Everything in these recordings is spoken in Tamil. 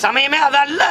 சமயமே அதல்ல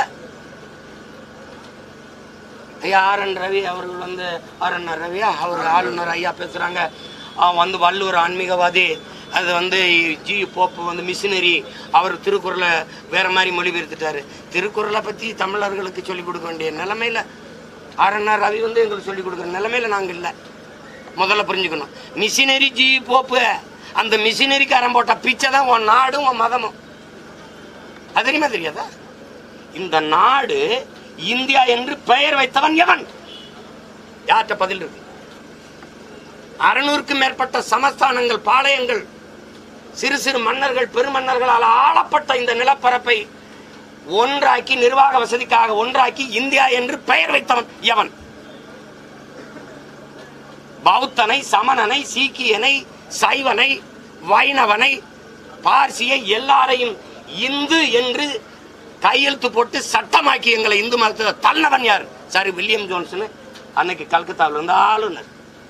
ஐயா ஆர் என் ரவி அவர்கள் வந்து ஆர் என் ரவியா அவர் ஆளுநர் ஐயா பேசுகிறாங்க அவன் வந்து வள்ளுவர் ஆன்மீகவாதி அது வந்து ஜி போப்பு வந்து மிஷினரி அவர் திருக்குறளை வேற மாதிரி மொழிபெயர்த்துட்டாரு திருக்குறளை பற்றி தமிழர்களுக்கு சொல்லிக் கொடுக்க வேண்டிய நிலைமையில ஆர் என் ரவி வந்து எங்களுக்கு சொல்லிக் கொடுக்குற நிலைமையில நாங்கள் இல்லை முதல்ல புரிஞ்சுக்கணும் மிஷினரி ஜி போப்பு அந்த மிஷினரிக்காரன் போட்ட பிச்சை தான் உன் நாடும் உன் மதமும் அது தெரியுமா தெரியாதா இந்த நாடு இந்தியா என்று பெயர் வைத்தவன் எவன் யார்கிட்ட பதில் இருக்கு அறுநூறுக்கும் மேற்பட்ட சமஸ்தானங்கள் பாளையங்கள் சிறு சிறு மன்னர்கள் பெருமன்னர்களால் ஆளப்பட்ட இந்த நிலப்பரப்பை ஒன்றாக்கி நிர்வாக வசதிக்காக ஒன்றாக்கி இந்தியா என்று பெயர் வைத்தவன் எவன் பௌத்தனை சமணனை சீக்கியனை சைவனை வைணவனை பார்சியை எல்லாரையும் இந்து என்று கையெழுத்து போட்டு சட்டமாக்கி எங்களை இந்து மதத்தில் தள்ளவன் யார் சாரி வில்லியம் ஜோன்சன் அன்னைக்கு கல்கத்தாவில் இருந்த ஆளுநர்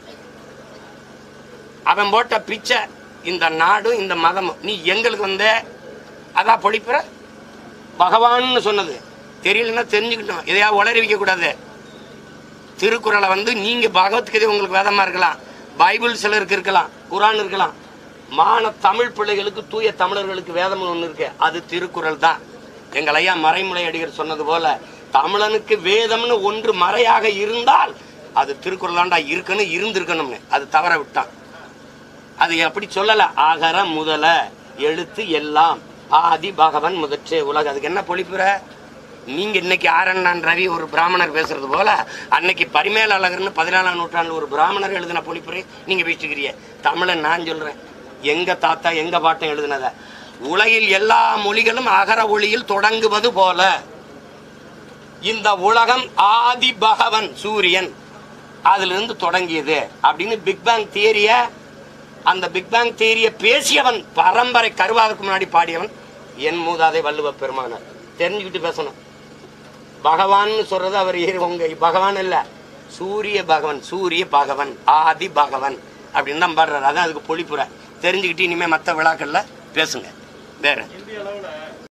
அவன் போட்ட பிச்சை இந்த நாடும் இந்த மதமும் நீ எங்களுக்கு வந்த அதான் பொழிப்புற பகவான்னு சொன்னது தெரியலன்னா தெரிஞ்சுக்கிட்டோம் எதையா உளறி வைக்க கூடாது திருக்குறளை வந்து நீங்க பகவத்கீதை உங்களுக்கு வேதமா இருக்கலாம் பைபிள் சிலருக்கு இருக்கலாம் குரான் இருக்கலாம் மான தமிழ் பிள்ளைகளுக்கு தூய தமிழர்களுக்கு வேதம் ஒன்று இருக்கு அது திருக்குறள் தான் எங்கள் ஐயா மறைமுறை அடிகர் சொன்னது போல தமிழனுக்கு வேதம்னு ஒன்று மறையாக இருந்தால் அது திருக்குறளாண்டா இருக்கணும் இருந்திருக்கணும்னு அது தவற விட்டான் அது அப்படி சொல்லல ஆகர முதல எழுத்து எல்லாம் ஆதி பகவன் முதற்றே உலக அதுக்கு என்ன பொழிப்புற நீங்க இன்னைக்கு ஆரண்ணான் ரவி ஒரு பிராமணர் பேசுறது போல அன்னைக்கு பரிமேல அழகர்னு பதினாலாம் நூற்றாண்டு ஒரு பிராமணர் எழுதின பொழிப்புரை நீங்க பேசிக்கிறீங்க தமிழன் நான் சொல்றேன் எங்க தாத்தா எங்க பாட்டன் எழுதினத உலகில் எல்லா மொழிகளும் அகர ஒளியில் தொடங்குவது போல இந்த உலகம் ஆதி பகவன் சூரியன் அதிலிருந்து தொடங்கியது அப்படின்னு பிக் பேங் தியரிய அந்த பிக் பேங் தியரிய பேசியவன் பரம்பரை கருவாதற்கு முன்னாடி பாடியவன் என் மூதாதை வள்ளுவ பெருமானார் தெரிஞ்சுக்கிட்டு பேசணும் பகவான்னு சொல்றது அவர் ஏ- உங்க பகவான் இல்ல சூரிய பகவன் சூரிய பகவன் ஆதி பகவன் அப்படின்னு தான் பாடுறாரு அதான் அதுக்கு பொழிப்புற தெரிஞ்சுக்கிட்டு இனிமே மற்ற விழாக்கள்ல பேசுங்க வேற இந்திய அளவுல